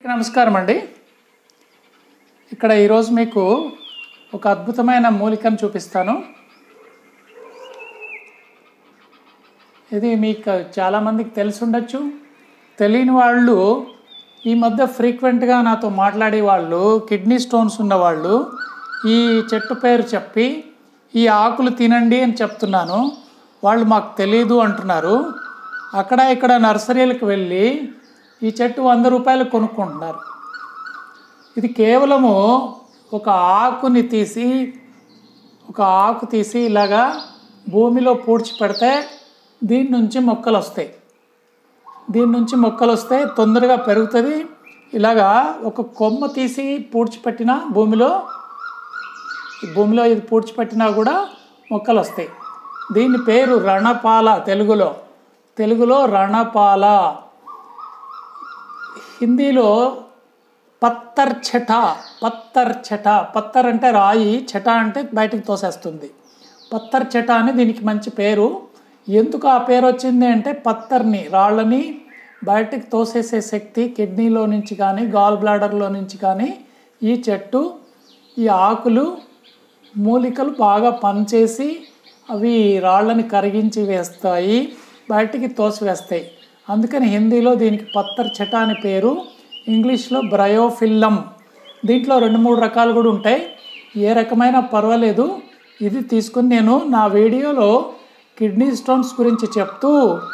నమస్కారం అండి ఇక్కడ ఈరోజు మీకు ఒక అద్భుతమైన మూలికను చూపిస్తాను ఇది మీకు చాలామందికి తెలిసి ఉండొచ్చు తెలియని వాళ్ళు ఈ మధ్య ఫ్రీక్వెంట్గా నాతో మాట్లాడే వాళ్ళు కిడ్నీ స్టోన్స్ ఉన్నవాళ్ళు ఈ చెట్టు పేరు చెప్పి ఈ ఆకులు తినండి అని చెప్తున్నాను వాళ్ళు మాకు తెలియదు అంటున్నారు అక్కడ ఇక్కడ నర్సరీలకు వెళ్ళి ఈ చెట్టు వంద రూపాయలు కొనుక్కుంటున్నారు ఇది కేవలము ఒక ఆకుని తీసి ఒక ఆకు తీసి ఇలాగా భూమిలో పూడ్చి పెడితే దీని నుంచి మొక్కలు వస్తాయి దీని నుంచి మొక్కలు వస్తే తొందరగా పెరుగుతుంది ఇలాగా ఒక కొమ్మ తీసి పూడ్చిపెట్టిన భూమిలో ఈ భూమిలో ఇది పూడ్చిపెట్టినా కూడా మొక్కలు వస్తాయి దీని పేరు రణపాల తెలుగులో తెలుగులో రణపాల హిందీలో పత్తర్ చెట పత్తర్ చెట పత్తర్ అంటే రాయి చెట అంటే బయటకు తోసేస్తుంది పత్తర్ చెట అని దీనికి మంచి పేరు ఎందుకు ఆ పేరు వచ్చింది అంటే పత్తర్ని రాళ్ళని బయటకు తోసేసే శక్తి కిడ్నీలో నుంచి కానీ గాల్ బ్లాడర్లో నుంచి కానీ ఈ చెట్టు ఈ ఆకులు మూలికలు బాగా పనిచేసి అవి రాళ్ళని కరిగించి వేస్తాయి బయటికి తోసివేస్తాయి అందుకని హిందీలో దీనికి పత్తర్ చెట అని పేరు ఇంగ్లీష్లో బ్రయోఫిల్లం దీంట్లో రెండు మూడు రకాలు కూడా ఉంటాయి ఏ రకమైన పర్వాలేదు ఇది తీసుకుని నేను నా వీడియోలో కిడ్నీ స్టోన్స్ గురించి చెప్తూ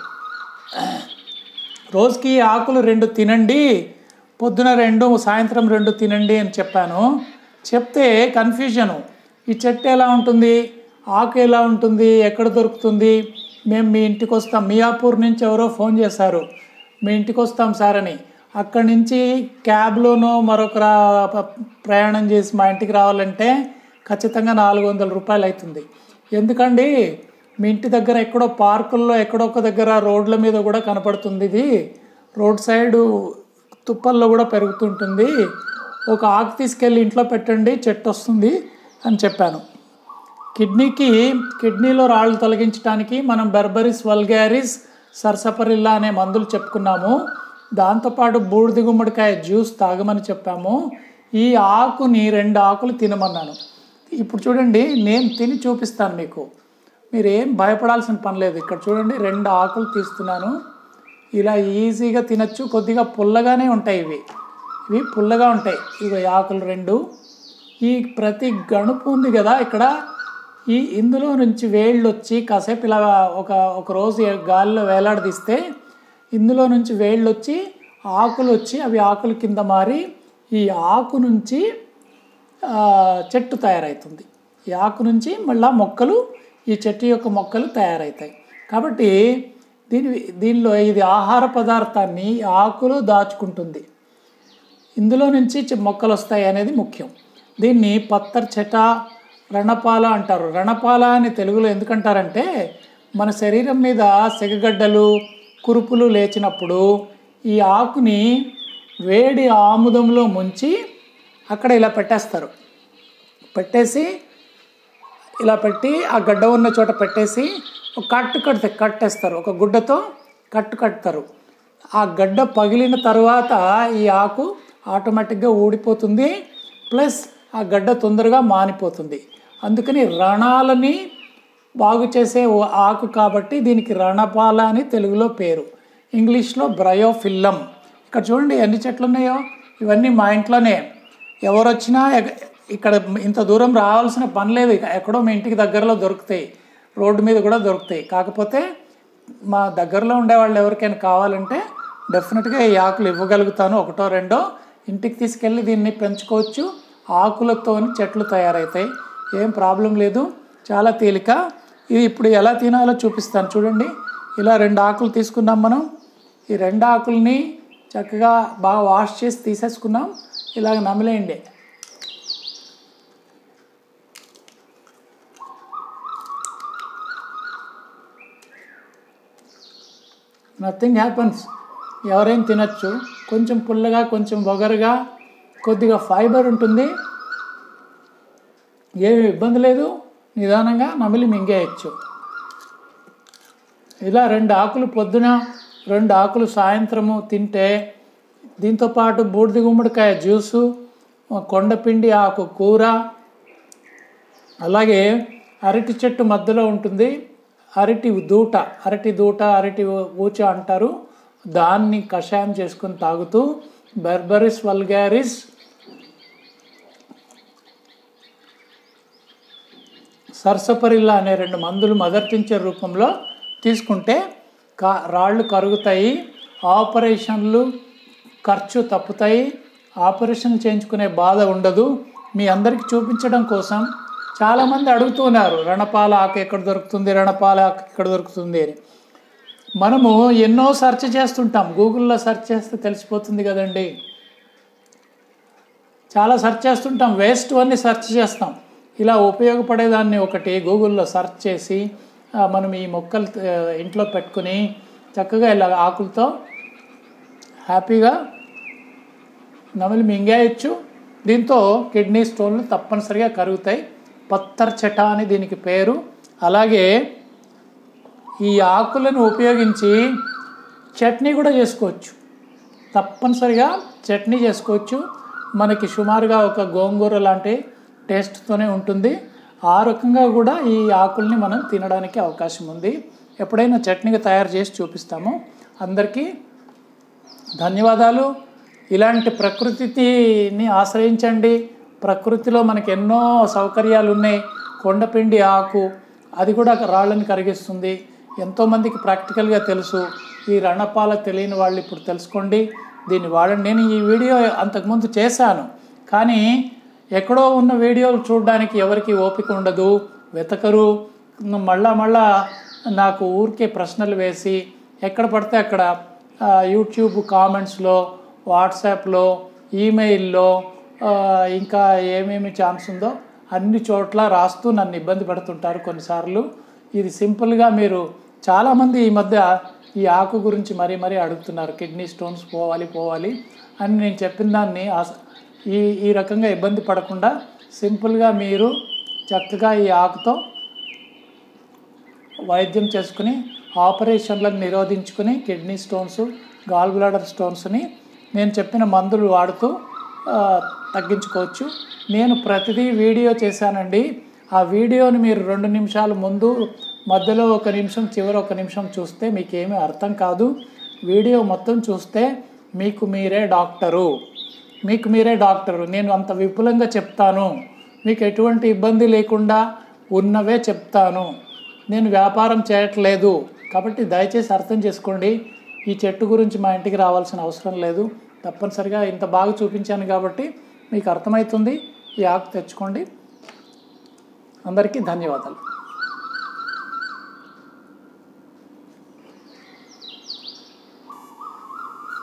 రోజుకి ఆకులు రెండు తినండి పొద్దున రెండు సాయంత్రం రెండు తినండి అని చెప్పాను చెప్తే కన్ఫ్యూజను ఈ చెట్టు ఎలా ఉంటుంది ఆకు ఎలా ఉంటుంది ఎక్కడ దొరుకుతుంది మేము మీ ఇంటికి వస్తాం మియాపూర్ నుంచి ఎవరో ఫోన్ చేశారు మీ ఇంటికి వస్తాం సార్ అని అక్కడి నుంచి క్యాబ్లోనో మరొక రా- ప్రయాణం చేసి మా ఇంటికి రావాలంటే ఖచ్చితంగా నాలుగు వందల రూపాయలు అవుతుంది ఎందుకండి మీ ఇంటి దగ్గర ఎక్కడో పార్కుల్లో ఎక్కడో ఒక దగ్గర రోడ్ల మీద కూడా కనపడుతుంది ఇది రోడ్ సైడు తుప్పల్లో కూడా పెరుగుతుంటుంది ఒక ఆకు తీసుకెళ్ళి ఇంట్లో పెట్టండి చెట్టు వస్తుంది అని చెప్పాను కిడ్నీకి కిడ్నీలో రాళ్ళు తొలగించడానికి మనం బెర్బరిస్ వల్గారిస్ సర్సపరిల్లా అనే మందులు చెప్పుకున్నాము దాంతోపాటు బూడిద గుమ్మడికాయ జ్యూస్ తాగమని చెప్పాము ఈ ఆకుని రెండు ఆకులు తినమన్నాను ఇప్పుడు చూడండి నేను తిని చూపిస్తాను మీకు మీరు ఏం భయపడాల్సిన పని లేదు ఇక్కడ చూడండి రెండు ఆకులు తీస్తున్నాను ఇలా ఈజీగా తినచ్చు కొద్దిగా పుల్లగానే ఉంటాయి ఇవి ఇవి పుల్లగా ఉంటాయి ఇవి ఆకులు రెండు ఈ ప్రతి గణుపు ఉంది కదా ఇక్కడ ఈ ఇందులో నుంచి వేళ్ళు వచ్చి కాసేపు ఇలా ఒక ఒక రోజు గాలిలో వేలాడదీస్తే ఇందులో నుంచి వేళ్ళు వచ్చి ఆకులు వచ్చి అవి ఆకుల కింద మారి ఈ ఆకు నుంచి ఆ, చెట్టు తయారవుతుంది ఈ ఆకు నుంచి మళ్ళా మొక్కలు ఈ చెట్టు యొక్క మొక్కలు తయారవుతాయి కాబట్టి దీని దీనిలో ఇది ఆహార పదార్థాన్ని ఈ ఆకులో దాచుకుంటుంది ఇందులో నుంచి చె- మొక్కలు వస్తాయి అనేది ముఖ్యం దీన్ని పత్తర్ చెట రణపాల అంటారు రణపాల అని తెలుగులో ఎందుకంటారంటే మన శరీరం మీద సెగగడ్డలు కురుపులు లేచినప్పుడు ఈ ఆకుని వేడి ఆముదంలో ముంచి అక్కడ ఇలా పెట్టేస్తారు పెట్టేసి ఇలా పెట్టి ఆ గడ్డ ఉన్న చోట పెట్టేసి ఒక కట్టు కడితే కట్టేస్తారు ఒక గుడ్డతో కట్టు కడతారు ఆ గడ్డ పగిలిన తర్వాత ఈ ఆకు ఆటోమేటిక్గా ఊడిపోతుంది ప్లస్ ఆ గడ్డ తొందరగా మానిపోతుంది అందుకని రణాలని బాగు చేసే ఓ ఆకు కాబట్టి దీనికి రణపాల అని తెలుగులో పేరు ఇంగ్లీష్లో బ్రయోఫిల్లం ఇక్కడ చూడండి ఎన్ని చెట్లు ఉన్నాయో ఇవన్నీ మా ఇంట్లోనే ఎవరు వచ్చినా ఎగ- ఇక్కడ ఇంత దూరం రావాల్సిన పని లేదు ఇక ఎక్కడో మీ ఇంటికి దగ్గరలో దొరుకుతాయి రోడ్డు మీద కూడా దొరుకుతాయి కాకపోతే మా దగ్గరలో ఉండే వాళ్ళు ఎవరికైనా కావాలంటే డెఫినెట్గా ఈ ఆకులు ఇవ్వగలుగుతాను ఒకటో రెండో ఇంటికి తీసుకెళ్ళి దీన్ని పెంచుకోవచ్చు ఆకులతో చెట్లు తయారవుతాయి ఏం ప్రాబ్లం లేదు చాలా తేలిక ఇది ఇప్పుడు ఎలా తినాలో చూపిస్తాను చూడండి ఇలా రెండు ఆకులు తీసుకున్నాం మనం ఈ రెండు ఆకుల్ని చక్కగా బాగా వాష్ చేసి తీసేసుకున్నాం ఇలాగ నమిలేయండి నథింగ్ హ్యాపన్స్ ఎవరైనా తినచ్చు కొంచెం పుల్లగా కొంచెం వగరుగా కొద్దిగా ఫైబర్ ఉంటుంది ఏమి ఇబ్బంది లేదు నిదానంగా నమిలి మింగేయచ్చు ఇలా రెండు ఆకులు పొద్దున రెండు ఆకులు సాయంత్రము తింటే దీంతో పాటు బూడిద గుమ్మడికాయ జ్యూసు కొండపిండి ఆకు కూర అలాగే అరటి చెట్టు మధ్యలో ఉంటుంది అరటి దూట అరటి దూట అరటి ఊచ అంటారు దాన్ని కషాయం చేసుకుని తాగుతూ బెర్బరిస్ వల్గారిస్ సర్సపరిల్లా అనే రెండు మందులు మదర్ టించర్ రూపంలో తీసుకుంటే కా రాళ్ళు కరుగుతాయి ఆపరేషన్లు ఖర్చు తప్పుతాయి ఆపరేషన్ చేయించుకునే బాధ ఉండదు మీ అందరికీ చూపించడం కోసం చాలామంది అడుగుతున్నారు రణపాల ఆకు ఎక్కడ దొరుకుతుంది రణపాల ఆకు ఎక్కడ దొరుకుతుంది అని మనము ఎన్నో సెర్చ్ చేస్తుంటాం గూగుల్లో సెర్చ్ చేస్తే తెలిసిపోతుంది కదండి చాలా సెర్చ్ చేస్తుంటాం వేస్ట్ అన్ని సెర్చ్ చేస్తాం ఇలా ఉపయోగపడేదాన్ని ఒకటి గూగుల్లో సెర్చ్ చేసి ఆ, మనం ఈ మొక్కలు ఆ, ఇంట్లో పెట్టుకుని చక్కగా ఇలా ఆకులతో హ్యాపీగా నమిలి మింగేయచ్చు దీంతో కిడ్నీ స్టోన్లు తప్పనిసరిగా కరుగుతాయి పత్తర్ చెట అని దీనికి పేరు అలాగే ఈ ఆకులను ఉపయోగించి చట్నీ కూడా చేసుకోవచ్చు తప్పనిసరిగా చట్నీ చేసుకోవచ్చు మనకి సుమారుగా ఒక గోంగూర లాంటి టేస్ట్తోనే ఉంటుంది ఆ రకంగా కూడా ఈ ఆకుల్ని మనం తినడానికి అవకాశం ఉంది ఎప్పుడైనా చట్నీగా తయారు చేసి చూపిస్తాము అందరికీ ధన్యవాదాలు ఇలాంటి ప్రకృతిని ఆశ్రయించండి ప్రకృతిలో మనకి ఎన్నో సౌకర్యాలు ఉన్నాయి కొండపిండి ఆకు అది కూడా రాళ్ళని కరిగిస్తుంది ఎంతోమందికి ప్రాక్టికల్గా తెలుసు ఈ రణపాల తెలియని వాళ్ళు ఇప్పుడు తెలుసుకోండి దీన్ని వాడండి నేను ఈ వీడియో అంతకుముందు చేశాను కానీ ఎక్కడో ఉన్న వీడియోలు చూడడానికి ఎవరికి ఓపిక ఉండదు వెతకరు మళ్ళా మళ్ళా నాకు ఊరికే ప్రశ్నలు వేసి ఎక్కడ పడితే అక్కడ ఆ, యూట్యూబ్ కామెంట్స్లో వాట్సాప్లో ఈమెయిల్లో ఆ, ఇంకా ఏమేమి ఛాన్స్ ఉందో అన్ని చోట్ల రాస్తూ నన్ను ఇబ్బంది పడుతుంటారు కొన్నిసార్లు ఇది సింపుల్గా మీరు చాలామంది ఈ మధ్య ఈ ఆకు గురించి మరీ మరీ అడుగుతున్నారు కిడ్నీ స్టోన్స్ పోవాలి పోవాలి అని నేను చెప్పిన దాన్ని ఆస- ఈ ఈ రకంగా ఇబ్బంది పడకుండా సింపుల్గా మీరు చక్కగా ఈ ఆకుతో వైద్యం చేసుకుని ఆపరేషన్లను నిరోధించుకుని కిడ్నీ స్టోన్స్ గాల్ బ్లాడర్ స్టోన్స్ని నేను చెప్పిన మందులు వాడుతూ ఆ, తగ్గించుకోవచ్చు నేను ప్రతిదీ వీడియో చేశానండి ఆ వీడియోని మీరు రెండు నిమిషాల ముందు మధ్యలో ఒక నిమిషం చివరి ఒక నిమిషం చూస్తే మీకు ఏమీ అర్థం కాదు వీడియో మొత్తం చూస్తే మీకు మీరే డాక్టరు మీకు మీరే డాక్టరు నేను అంత విపులంగా చెప్తాను మీకు ఎటువంటి ఇబ్బంది లేకుండా ఉన్నవే చెప్తాను నేను వ్యాపారం చేయట్లేదు కాబట్టి దయచేసి అర్థం చేసుకోండి ఈ చెట్టు గురించి మా ఇంటికి రావాల్సిన అవసరం లేదు తప్పనిసరిగా ఇంత బాగా చూపించాను కాబట్టి మీకు అర్థమవుతుంది ఈ ఆకు తెచ్చుకోండి అందరికీ ధన్యవాదాలు